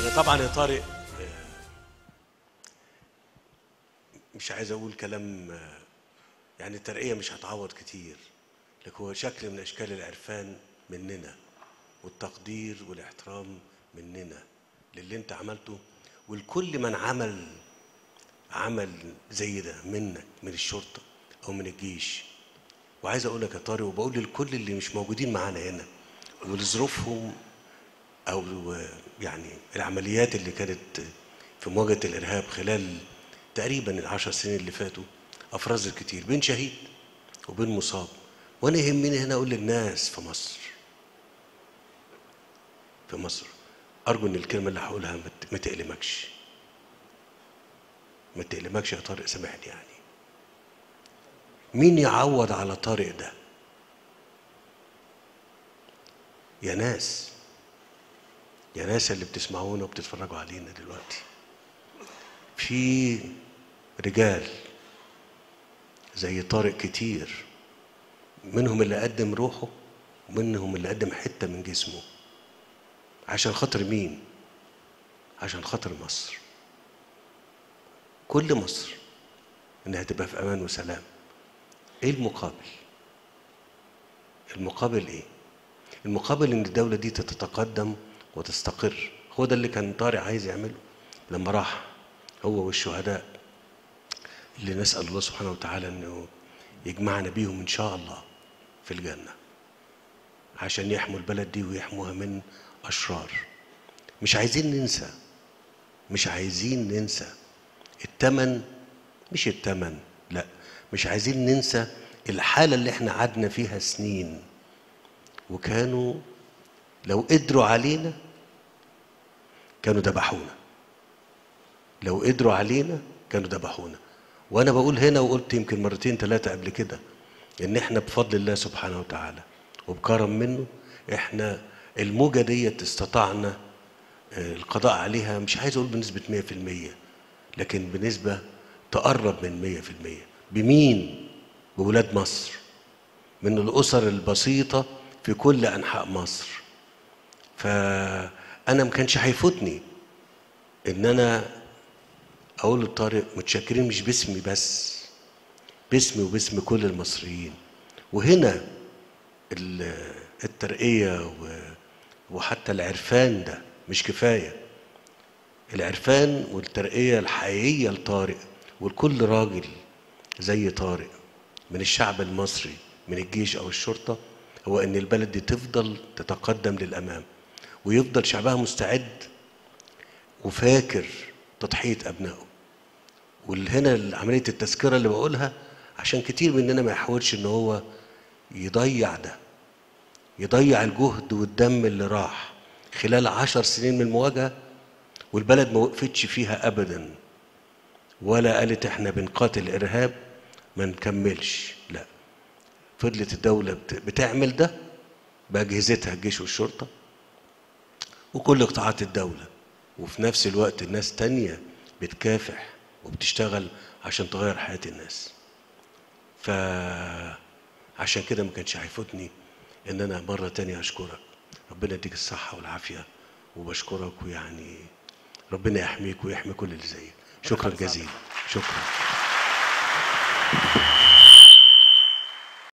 طبعا يا طارق آه، مش عايز اقول كلام آه، يعني الترقيه مش هتعوض كتير لكن هو شكل من اشكال العرفان مننا والتقدير والاحترام مننا للي انت عملته ولكل من عمل عمل زي ده منك من الشرطه او من الجيش وعايز اقول لك يا طارق وبقول للكل اللي مش موجودين معانا هنا ولظروفهم او يعني العمليات اللي كانت في مواجهه الارهاب خلال تقريبا العشر سنين اللي فاتوا افرزت كتير بين شهيد وبين مصاب وانا يهمني هنا اقول للناس في مصر في مصر ارجو ان الكلمه اللي هقولها ما ت- ما تألمكش ما تألمكش يا طارق سامحني يعني مين يعوض على طارق ده يا ناس يا ناس اللي بتسمعونا وبتتفرجوا علينا دلوقتي في رجال زي طارق كتير منهم اللي قدم روحه ومنهم اللي قدم حته من جسمه عشان خاطر مين عشان خاطر مصر كل مصر انها تبقى في امان وسلام ايه المقابل المقابل ايه المقابل ان الدوله دي تتقدم وتستقر هو ده اللي كان طارق عايز يعمله لما راح هو والشهداء اللي نسال الله سبحانه وتعالى انه يجمعنا بيهم ان شاء الله في الجنه عشان يحموا البلد دي ويحموها من اشرار مش عايزين ننسى مش عايزين ننسى التمن مش التمن لا مش عايزين ننسى الحاله اللي احنا قعدنا فيها سنين وكانوا لو قدروا علينا كانوا ذبحونا لو قدروا علينا كانوا ذبحونا وانا بقول هنا وقلت يمكن مرتين ثلاثه قبل كده ان احنا بفضل الله سبحانه وتعالى وبكرم منه احنا الموجه ديت استطعنا آه، القضاء عليها مش عايز اقول بنسبه 100% لكن بنسبه تقرب من 100% بمين بولاد مصر من الاسر البسيطه في كل انحاء مصر فانا ما كانش هيفوتني ان انا اقول لطارق متشكرين مش باسمي بس باسمي وباسم كل المصريين وهنا ال- الترقيه و- وحتى العرفان ده مش كفايه العرفان والترقيه الحقيقيه لطارق ولكل راجل زي طارق من الشعب المصري من الجيش او الشرطه هو ان البلد دي تفضل تتقدم للامام ويفضل شعبها مستعد وفاكر تضحيه ابنائه وهنا عمليه التذكره اللي بقولها عشان كتير مننا ما يحاولش ان هو يضيع ده يضيع الجهد والدم اللي راح خلال عشر سنين من المواجهه والبلد ما وقفتش فيها ابدا ولا قالت احنا بنقاتل ارهاب ما نكملش لا فضلت الدوله بت- بتعمل ده باجهزتها الجيش والشرطه وكل قطاعات الدوله وفي نفس الوقت الناس تانية بتكافح وبتشتغل عشان تغير حياه الناس فعشان كده ما كانش هيفوتني ان انا مره تانية اشكرك ربنا يديك الصحه والعافيه وبشكرك ويعني ربنا يحميك ويحمي كل اللي زيك شكرا جزيلا شكرا